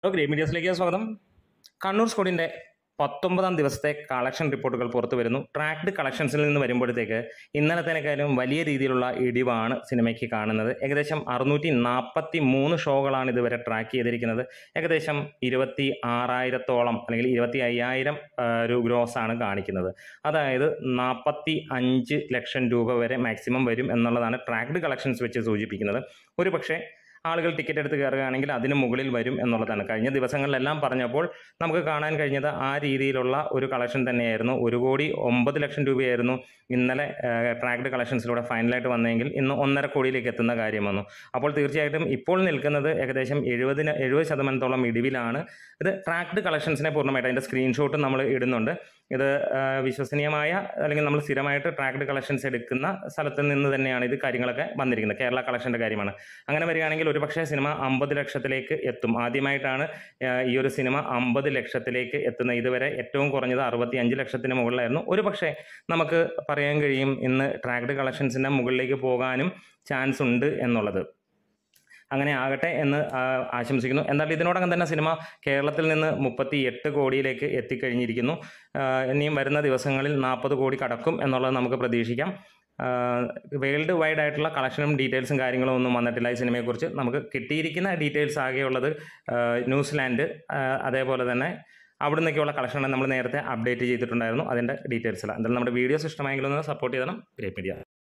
hello grey മീഡിയസിലേക്ക് സ്വാഗതം കണ്ണൂർ സ്കോഡിൻ്റെ പത്തൊമ്പതാം ദിവസത്തെ കളക്ഷൻ റിപ്പോർട്ടുകൾ പുറത്തു വരുന്നു ട്രാക്ഡ് കളക്ഷൻസിൽ നിന്ന് വരുമ്പോഴത്തേക്ക് ഇന്നലത്തേക്കാളും വലിയ രീതിയിലുള്ള ഇടിവാണ് സിനിമയ്ക്ക് കാണുന്നത് ഏകദേശം അറുന്നൂറ്റി നാൽപ്പത്തി മൂന്ന് ഷോകളാണ് ഇതുവരെ ട്രാക്ക് ചെയ്തിരിക്കുന്നത് ഏകദേശം ഇരുപത്തി ആറായിരത്തോളം അല്ലെങ്കിൽ ഇരുപത്തി അയ്യായിരം ഒരു ഗ്രോസ് ആണ് കാണിക്കുന്നത് അതായത് നാൽപ്പത്തി അഞ്ച് ലക്ഷം രൂപ വരെ മാക്സിമം വരും എന്നുള്ളതാണ് ട്രാക്ഡ് കളക്ഷൻസ് വെച്ച് സൂചിപ്പിക്കുന്നത് ഒരു പക്ഷേ ആളുകൾ ടിക്കറ്റ് എടുത്ത് കയറുകയാണെങ്കിൽ അതിന് മുകളിൽ വരും എന്നുള്ളതാണ് കഴിഞ്ഞ ദിവസങ്ങളിലെല്ലാം പറഞ്ഞപ്പോൾ നമുക്ക് കാണാൻ കഴിഞ്ഞത് ആ രീതിയിലുള്ള ഒരു കളക്ഷൻ തന്നെയായിരുന്നു ഒരു കോടി ഒമ്പത് ലക്ഷം രൂപയായിരുന്നു ഇന്നലെ ട്രാക്ഡ് കളക്ഷൻസിലൂടെ ഫൈനലായിട്ട് വന്നെങ്കിൽ ഇന്ന് ഒന്നര കോടിയിലേക്ക് എത്തുന്ന കാര്യം വന്നു അപ്പോൾ തീർച്ചയായിട്ടും ഇപ്പോൾ നിൽക്കുന്നത് ഏകദേശം എഴുപതിന് എഴുപത് ശതമാനത്തോളം ഇടിവിലാണ് ഇത് ട്രാക്ഡ് കളക്ഷൻസിനെ പൂർണ്ണമായിട്ട് അതിൻ്റെ സ്ക്രീൻഷോട്ട് നമ്മൾ ഇടുന്നുണ്ട് ഇത് ആ, വിശ്വസനീയമായ അല്ലെങ്കിൽ നമ്മൾ സ്ഥിരമായിട്ട് ട്രാക്ഡ് കളക്ഷൻസ് എടുക്കുന്ന സ്ഥലത്ത് നിന്ന് തന്നെയാണ് ഇത് കാര്യങ്ങളൊക്കെ വന്നിരിക്കുന്നത് കേരള കളക്ഷൻ്റെ കാര്യമാണ് അങ്ങനെ വരികയാണെങ്കിൽ ഒരുപക്ഷെ സിനിമ അമ്പത് ലക്ഷത്തിലേക്ക് എത്തും ആദ്യമായിട്ടാണ് ആ, ഈ ഒരു സിനിമ അമ്പത് ലക്ഷത്തിലേക്ക് എത്തുന്നത് ഇതുവരെ ഏറ്റവും കുറഞ്ഞത് അറുപത്തി അഞ്ച് ലക്ഷത്തിന് മുകളിലായിരുന്നു ഒരു പക്ഷേ നമുക്ക് പറയാൻ കഴിയും ഇന്ന് ട്രാക്ഡ് കളക്ഷൻസിൻ്റെ മുകളിലേക്ക് പോകാനും ചാൻസ് ഉണ്ട് എന്നുള്ളത് അങ്ങനെ ആകട്ടെ എന്ന് ആ, ആശംസിക്കുന്നു എന്നാൽ ഇതിനോടകം തന്നെ സിനിമ കേരളത്തിൽ നിന്ന് മുപ്പത്തി എട്ട് കോടിയിലേക്ക് എത്തിക്കഴിഞ്ഞിരിക്കുന്നു ആ, ഇനിയും വരുന്ന ദിവസങ്ങളിൽ നാൽപ്പത് കോടി കടക്കും എന്നുള്ളത് നമുക്ക് പ്രതീക്ഷിക്കാം വേൾഡ് വൈഡ് ആയിട്ടുള്ള കളക്ഷനും ഡീറ്റെയിൽസും കാര്യങ്ങളും ഒന്നും വന്നിട്ടില്ല ഈ സിനിമയെക്കുറിച്ച് നമുക്ക് കിട്ടിയിരിക്കുന്ന ഡീറ്റെയിൽസ് ആകെയുള്ളത് ആ, ന്യൂസിലാൻഡ് ആ, അതേപോലെ തന്നെ അവിടെ നിന്നൊക്കെയുള്ള കളക്ഷൻ നമ്മൾ നേരത്തെ അപ്ഡേറ്റ് ചെയ്തിട്ടുണ്ടായിരുന്നു അതിൻ്റെ ഡീറ്റെയിൽസിലാണ് എന്തായാലും നമ്മുടെ വീഡിയോസ് ഇഷ്ടമായെങ്കിലും ഒന്ന് സപ്പോർട്ട് ചെയ്യണം ഗ്രേറ്റ് മീഡിയ